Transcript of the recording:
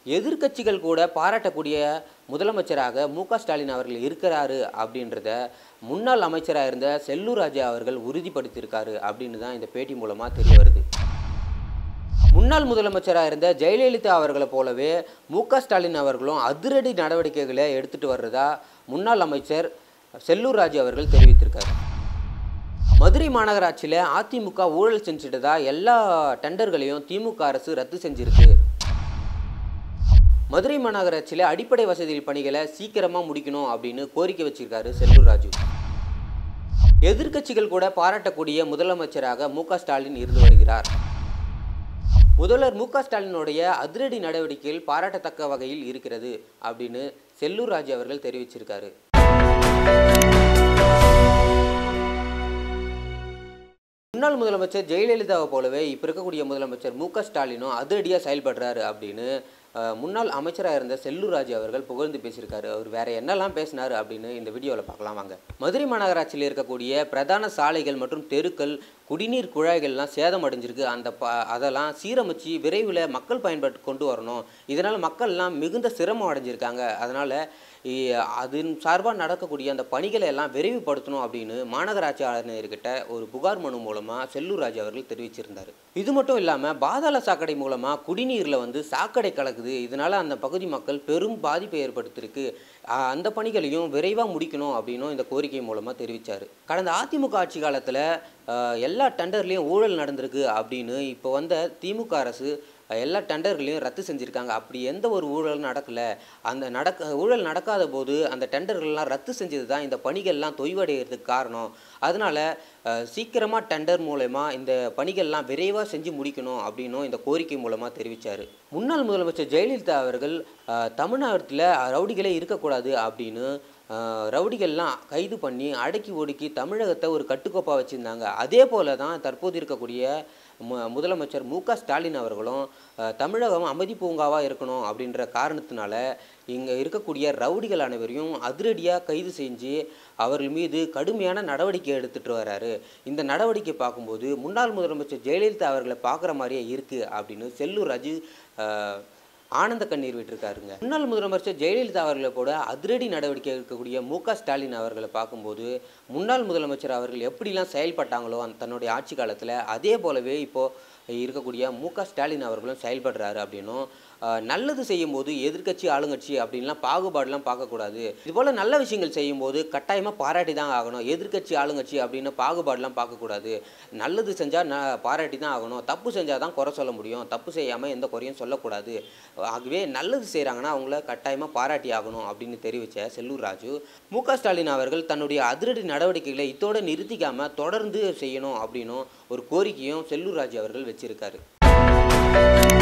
எதிர்க்கட்சிகள் கூட பாராட்டக்கூடிய முதலமைச்சராக மு க ஸ்டாலின் அவர்கள் இருக்கிறாரு அப்படின்றத முன்னாள் அமைச்சராக இருந்த செல்லூர் ராஜா அவர்கள் உறுதிப்படுத்தியிருக்காரு அப்படின்னு தான் இந்த பேட்டி மூலமாக தெரிய வருது முன்னாள் முதலமைச்சராக இருந்த ஜெயலலிதா அவர்களை போலவே மு க ஸ்டாலின் அவர்களும் அதிரடி நடவடிக்கைகளை எடுத்துட்டு வர்றதா முன்னாள் அமைச்சர் செல்லூர் ராஜு அவர்கள் தெரிவித்திருக்காரு மதுரை மாநகராட்சியில் அதிமுக ஊழல் செஞ்சுட்டதா எல்லா டெண்டர்களையும் திமுக அரசு ரத்து செஞ்சிருக்கு மதுரை மாநகராட்சியில் அடிப்படை வசதிகள் பணிகளை சீக்கிரமாக முடிக்கணும் அப்படின்னு கோரிக்கை வச்சிருக்காரு செல்லூர் ராஜு எதிர்க்கட்சிகள் கூட பாராட்டக்கூடிய முதலமைச்சராக மு க ஸ்டாலின் இருந்து வருகிறார் முதல்வர் மு க ஸ்டாலினுடைய அதிரடி நடவடிக்கைகள் பாராட்டத்தக்க வகையில் இருக்கிறது அப்படின்னு செல்லூர் ராஜு அவர்கள் தெரிவிச்சிருக்காரு முன்னாள் முதலமைச்சர் ஜெயலலிதாவை போலவே இப்போ இருக்கக்கூடிய முதலமைச்சர் மு க ஸ்டாலினும் அதிரடியாக செயல்படுறாரு அப்படின்னு அஹ், முன்னாள் அமைச்சராக இருந்த செல்லூர் ராஜு அவர்கள் புகழ்ந்து பேசியிருக்காரு அவர் வேற என்னெல்லாம் பேசினார் அப்படின்னு இந்த வீடியோவில் பார்க்கலாம் வாங்க மதுரை மாநகராட்சியில் இருக்கக்கூடிய பிரதான சாலைகள் மற்றும் தெருக்கள் குடிநீர் குழாய்கள்லாம் சேதம் அடைஞ்சிருக்கு அந்த ப அதெல்லாம் சீரமைச்சு விரைவில் மக்கள் பயன்பாட்டு கொண்டு வரணும் இதனால் மக்கள்லாம் மிகுந்த சிரமம் அடைஞ்சிருக்காங்க அதனால் அதன் சார்பாக நடக்கக்கூடிய அந்த பணிகளை எல்லாம் விரைவுபடுத்தணும் அப்படின்னு மாநகராட்சி ஆணையர்கிட்ட ஒரு புகார் மனு மூலமாக செல்லூர் ராஜு அவர்கள் தெரிவிச்சிருந்தார் இது மட்டும் இல்லாமல் பாதாள சாக்கடை மூலமாக குடிநீரில் வந்து சாக்கடை கலக்குது இதனால் அந்த பகுதி மக்கள் பெரும் பாதிப்பை ஏற்படுத்தியிருக்கு ஆஹ் அந்த பணிகளையும் விரைவாக முடிக்கணும் அப்படின்னும் இந்த கோரிக்கை மூலமாக தெரிவித்தார் கடந்த அதிமுக ஆட்சி காலத்தில் எல்லா டெண்டர்லேயும் ஊழல் நடந்திருக்கு அப்படின்னு இப்போ வந்த திமுக அரசு எல்லா டெண்டர்களையும் ரத்து செஞ்சுருக்காங்க அப்படி எந்த ஒரு ஊழலும் நடக்கலை அந்த நடக்க ஊழல் நடக்காத போது அந்த டெண்டர்கள்லாம் ரத்து செஞ்சது தான் இந்த பணிகள்லாம் தொய்வடைகிறதுக்கு காரணம் அதனால் சீக்கிரமாக டெண்டர் மூலயமா இந்த பணிகள்லாம் விரைவாக செஞ்சு முடிக்கணும் அப்படின்னும் இந்த கோரிக்கை மூலமாக தெரிவித்தார் முன்னாள் முதலமைச்சர் ஜெயலலிதா அவர்கள் அஹ், தமிழ்நாட்டில் ரவுடிகளே இருக்கக்கூடாது அப்படின்னு அஹ், ரவுடிகள்லாம் கைது பண்ணி அடக்கி ஒடுக்கி தமிழகத்தை ஒரு கட்டுக்கோப்பாக வச்சுருந்தாங்க அதே போல தான் தற்போது இருக்கக்கூடிய மு முதலமைச்சர் மு க ஸ்டாலின் அவர்களும் அஹ், தமிழகம் அமைதி பூங்காவாக இருக்கணும் அப்படின்ற காரணத்தினால இங்கே இருக்கக்கூடிய ரவுடிகள் அனைவரையும் அதிரடியாக கைது செஞ்சு அவர்கள் மீது கடுமையான நடவடிக்கை எடுத்துட்டு வராரு இந்த நடவடிக்கை பார்க்கும்போது முன்னாள் முதலமைச்சர் ஜெயலலிதா அவர்களை பார்க்குற மாதிரியே இருக்குது அப்படின்னு செல்லூர் ராஜு அஹ், ஆனந்த கண்ணீர் விட்டிருக்காருங்க முன்னாள் முதலமைச்சர் ஜெயலலிதா அவர்களை கூட அதிரடி நடவடிக்கை எடுக்கக்கூடிய மு க ஸ்டாலின் அவர்களை பார்க்கும்போது முன்னாள் முதலமைச்சர் அவர்கள் எப்படிலாம் செயல்பட்டாங்களோ அந்த தன்னுடைய ஆட்சி காலத்தில் அதே போலவே இப்போது இருக்கக்கூடிய மு க ஸ்டாலின் அவர்களும் செயல்படுறாரு அப்படின்னும் அஹ், நல்லது செய்யும்போது எதிர்க்கட்சி ஆளுங்கட்சி அப்படின்லாம் பாகுபாடுலாம் பார்க்கக்கூடாது இதுபோல் நல்ல விஷயங்கள் செய்யும்போது கட்டாயமாக பாராட்டி தான் ஆகணும் எதிர்க்கட்சி ஆளுங்கட்சி அப்படின்னு பாகுபாடுலாம் பார்க்கக்கூடாது நல்லது செஞ்சால் ந பாராட்டி தான் ஆகணும் தப்பு செஞ்சால் தான் குறை சொல்ல முடியும் தப்பு செய்யாமல் எந்த குறையும் சொல்லக்கூடாது ஆகவே நல்லது செய்கிறாங்கன்னா அவங்கள கட்டாயமாக பாராட்டி ஆகணும் அப்படின்னு தெரிவித்த செல்லூர் ராஜு மு க ஸ்டாலின் அவர்கள் தன்னுடைய அதிரடி நடவடிக்கைகளை இத்தோடு நிறுத்திக்காமல் தொடர்ந்து செய்யணும் அப்படின்னும் ஒரு கோரிக்கையும் செல்லூர் ராஜு அவர்கள் வச்சிருக்காரு